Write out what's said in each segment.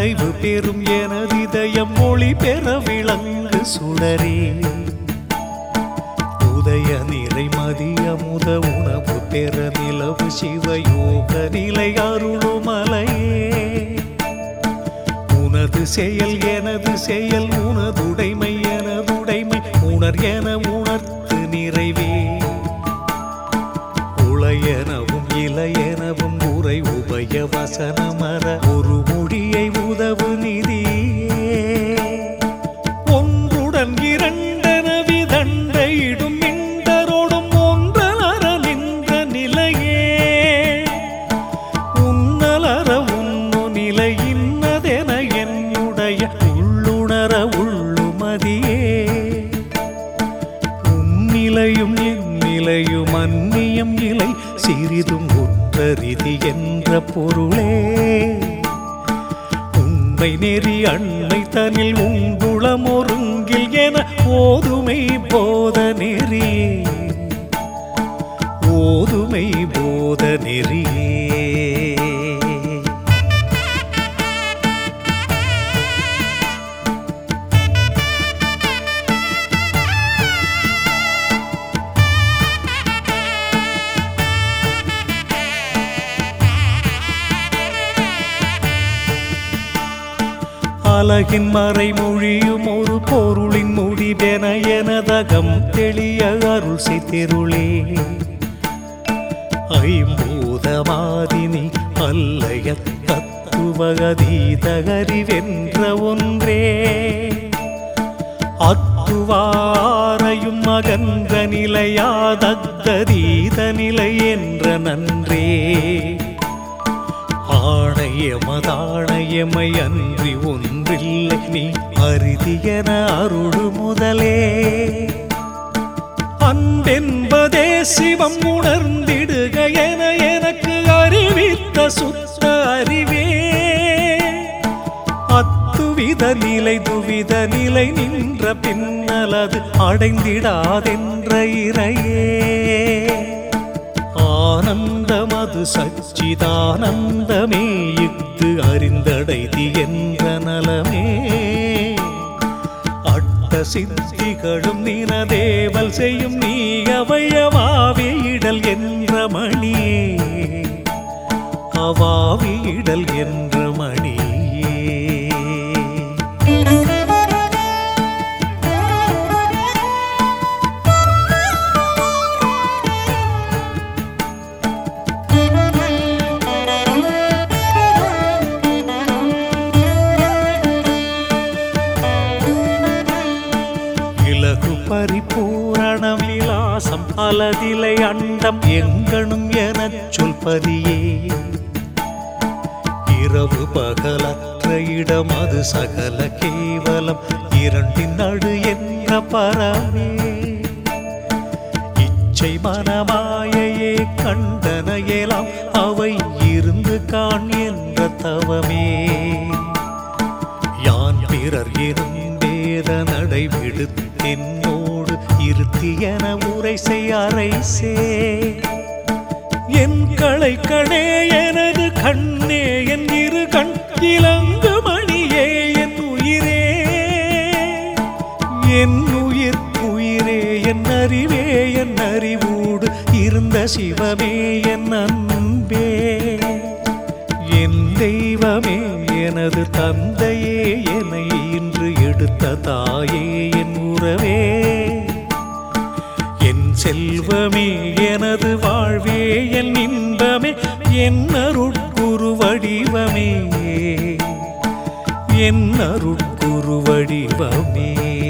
நிறைவு பெறும் எனதிதயம் மொழி பெற விளங்கு சுடரே உதய நிறை மதிய முத உணவு பெற நிலவு சிவயோக நிலை அருளுமலையே உனது செயல் எனது செயல் உனதுடைமை எனதுடைமை உணர் என உணர்த்து நிறைவே உளையெனவும் இளையெனவும் உரை உபய வசனமர ஒரு மொழியை உதவு நிதியே ஒன்றுடன் இரண்டென விதண்டையிடும் மிண்டரோடும் ஒன்றலற நின்ற நிலையே உன்னலற உன்னு நிலை இன்னதென என்னுடைய உள்ளுணர உள்ளுமதியே உன்னிலையும் என் நிலையும் அந்நியம் நிலை சிறிதும் உற்றரிதி என்ற பொருளே உண்மை நெறி அண்மை தனில் உங்குளம் ஒருங்கில் என ஓதுமை போத நெறியே ஓதுமை போத நெறியே அலகின் மறைமொழியும் ஒரு பொருளின் முடிவென எனதகம் தெளிய அருள் செய்திருளே ஐம்பூதமாதினி அல்லைய தத்துவகதீதகரிவென்ற ஒன்றே அத்துவாரையும் அகன்ற நிலையாதத்ததீத நிலை என்ற நன்றே ஆணையமதாணையமை அன்றி ஒன்றில்லை நீ அரிதியன அருள் முதலே அன்பென்பதே சிவம் உணர்ந்திடுக என எனக்கு அறிவித்த சுத்த அறிவே அத்துவித நிலை துவித நிலை நின்ற பின்னலது அடைந்திடாதென்ற இறையே ஆனந்தமது சச்சிதானந்தமே இஃது அறிந்தடைதி என்ற நலமே அட்ட சித்திகளும் நினதேவல் செய்யும் நீ அவையவாவே இடல் என்ற மணியே அவாவி இடல் என்ற மணியே இலகு பரிபூரண விலாசம் அலதிலை அண்டம் எங்கனும் எனச் சொல்பதியே இரவு பகலற்ற இடம் அது சகல கேவலம் இரண்டின் நடு என்ற பரவே இச்சை மனமாயையே கண்டனையெல்லாம் அவை இருந்து காண் என்ற தவமே யான் பிறர் எனும் வேத நடை விடுத்தென்னோடு இருத்தியன உரை செய் அரைசே என் களை கணே எனது கண்ணே என் இரு கண் இலங்கு மணியே என் உயிரே என் உயிர் உயிரே என் அறிவே என் அறிவூடு இருந்த சிவமே என் அன்பே என் தெய்வமே எனது தந்தையே என்னை இன்று எடுத்த தாயே என் உறவே என் செல்வமே எனது வாழ்வே என் இன்பமே என் அருட்குரு வடிவமே என் அருட்குரு வடிவமே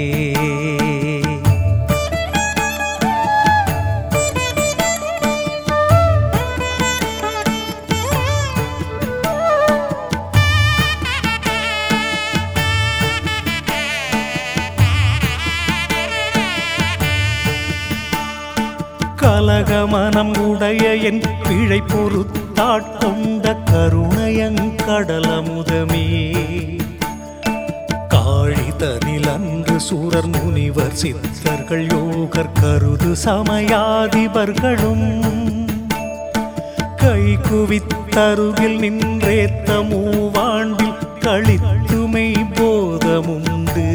கலகமனம் உடைய என் பிழை பொறுத்தாட்கொண்ட கருணையங்கடலமுதமே காழிதனில் அன்று சூரர் முனிவர் சித்தர்கள் யோகர் கருது சமயாதிபர்களும் கை குவித்தருகில் நின்றேத்த மூவாண்டில் களித்துமை போதமுண்டு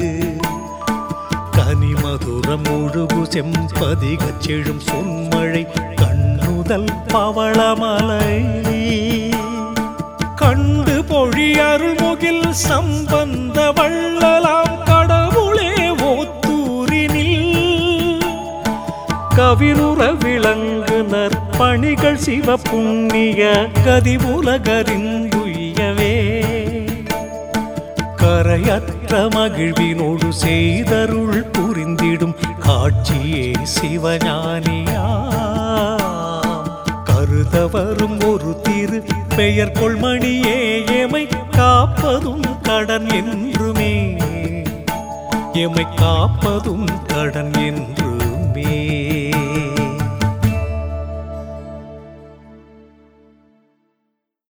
கனிமதுரம் ஒழுகு செம்பதிகச் செழும் சொன்மழை கண்ணுதல் பவளமலை கண்டு பொழி அருள்முகில் சம்பந்த வள்ளலாம் கடவுளே ஓத்தூரினில் கவினுற விளங்கு நற்பணிகள் சிவ புண்ணிய கதிவுலகரிந்துயவே கரையற்ற மகிழ்வினோடு செய்தருள் புரிந்திடும் காட்சியே சிவஞானியாம் கருத வரும் ஒரு திரு பெயர் கொள்மணியே எமை காப்பதும் கடன் என்றுமே எமை காப்பதும் கடன் என்று